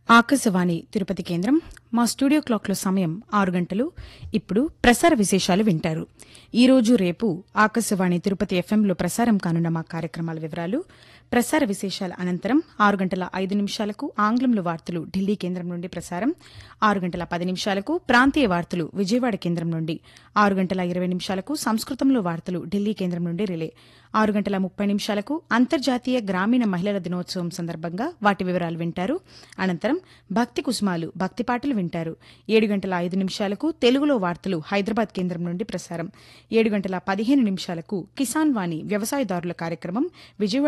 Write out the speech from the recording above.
ఆకాశవాణి తిరుపతి కేంద్రం మా స్టూడియో క్లాక్లో సమయం ఆరు గంటలు ఇప్పుడు ప్రసార విశేషాలు వింటారు ఈ రోజు రేపు ఆకాశవాణి తిరుపతి ఎఫ్ఎంలో ప్రసారం కానున్న మా కార్యక్రమాల వివరాలు ప్రసార విశేషాల అనంతరం ఆరు గంటల ఐదు నిమిషాలకు ఆంగ్లంలో వార్తలు ఢిల్లీ కేంద్రం నుండి ప్రసారం ఆరు గంటల పది నిమిషాలకు ప్రాంతీయ వార్తలు విజయవాడ కేంద్రం నుండి ఆరు గంటల ఇరవై నిమిషాలకు సంస్కృతంలో వార్తలు ఢిల్లీ కేంద్రం నుండి రిలే ఆరు గంటల ముప్పై నిమిషాలకు అంతర్జాతీయ గ్రామీణ మహిళల దినోత్సవం సందర్భంగా వాటి వివరాలు వింటారు అనంతరం భక్తి కుసుమాలు భక్తి పాటలు వింటారు ఏడు గంటల ఐదు నిమిషాలకు తెలుగులో వార్తలు హైదరాబాద్ కేంద్రం నుండి ప్రసారం ఏడు గంటల పదిహేను నిమిషాలకు కిసాన్ వాణి వ్యవసాయదారుల కార్యక్రమం విజయవాడ